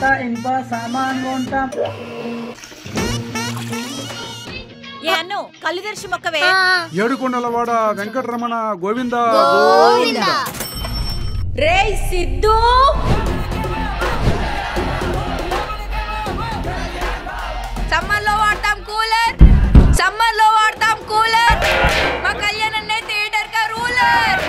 పాత ఇనుప సామాన్ కొంటాం ఏ అన్ను కళ్ళు తెరిచి మొక్కవే ఏడుకొండలవాడ వెంకటరమణ గోవింద రే సిద్ధు సమ్మర్ లో వాడతాం కూలర్ సమ్మర్ లో వాడతాం కూలర్ మా కళ్యాణ్ అన్నే థియేటర్ కా రూలర్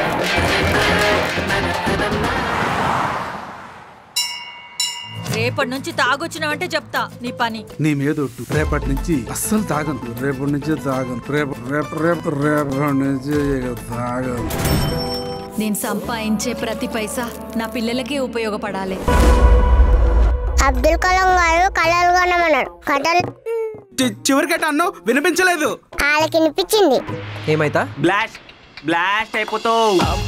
రేపటి నుంచి తాగొచ్చినావంటే చెప్తా నీ పని నీ మీదొట్టు రేపటి నుంచి అస్సలు తాగను రేపటి నుంచి తాగను రేపు రేపు రేపు రేపటి నుంచి ఇక తాగను నేను సంపాదించే ప్రతి పైసా నా పిల్లలకే ఉపయోగపడాలి అబ్దుల్ కలాం గారు కళలు కొనమన్నాడు కథలు చివరికట అన్నావు వినిపించలేదు వాళ్ళకి వినిపించింది ఏమైతా బ్లాస్ట్ బ్లాస్ట్ అయిపోతావు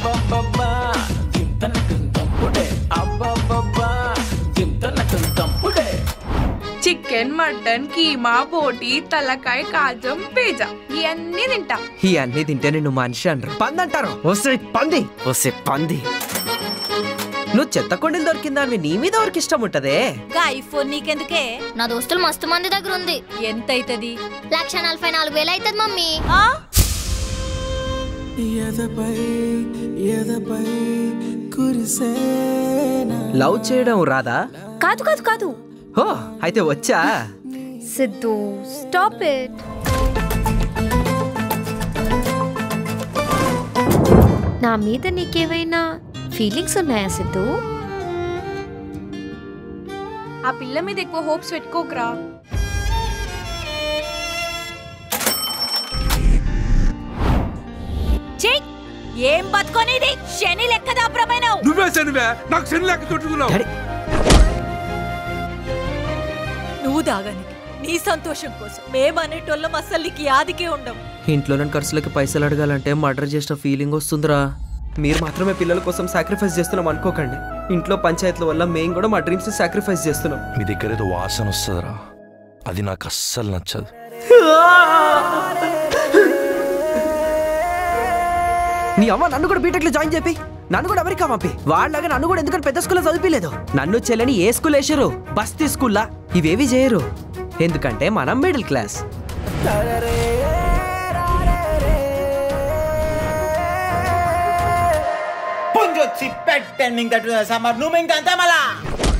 చికెన్ మటన్ కీమా బోటి తలకాయ కాజం పిజ్జా ఇవన్నీ తింటా ఈ అన్ని తింటే నిన్ను మనిషి అంటారు పంది అంటారు వస్తే పంది వస్తే పంది నువ్వు చెత్త కొండలు దొరికిందాన్ని నీ మీద ఎవరికి ఇష్టం ఉంటదే గా ఐఫోన్ నీకెందుకే నా దోస్తులు మస్తు మంది దగ్గర ఉంది ఎంత అవుతుంది లక్ష నలభై నాలుగు వేలు అవుతుంది మమ్మీ లవ్ చేయడం రాదా కాదు కాదు కాదు హో అయితే వచ్చా సిద్ధు స్టాప్ ఇట్ నా మీద నీకేమైనా ఫీలింగ్స్ ఉన్నాయా సిద్ధు ఆ పిల్ల మీద ఎక్కువ హోప్స్ పెట్టుకోకరా చెయ్ ఏం బతుకోనిది శని లెక్క దాపురమైనావు నువ్వే శనివే నాకు శని లెక్క చుట్టుకున్నావు డాడీ నువ్వు దాగానికి నీ సంతోషం కోసం మేమనేటోళ్ళం అస్సలు నీకు యాదికే ఉండం ఇంట్లో నన్ను ఖర్చులకి పైసలు అడగాలంటే మర్డర్ చేసిన ఫీలింగ్ వస్తుందిరా మీరు మాత్రమే పిల్లల కోసం సాక్రిఫైస్ చేస్తున్నాం అనుకోకండి ఇంట్లో పంచాయతీల వల్ల మేము కూడా మా డ్రీమ్స్ సాక్రిఫైస్ చేస్తున్నాం మీ దగ్గర ఏదో వాసన వస్తుందిరా అది నాకు అస్సలు నచ్చదు నీ అమ్మ నన్ను కూడా బీటెక్ లో జాయిన్ చెప్పి నన్ను కూడా అమెరికా పంపి వాళ్ళగా నన్ను కూడా ఎందుకంటే పెద్ద స్కూల్లో చదివిలేదు నన్ను చెల్లని ఏ స్కూల్ వేసారు బస్తీ స్కూల్లా ఇవేవి చేయరు ఎందుకంటే మనం మిడిల్ క్లాస్ పుంజొచ్చి పెట్టండి ఇంకా సమ్మర్ నువ్వు ఇంకంతా మళ్ళా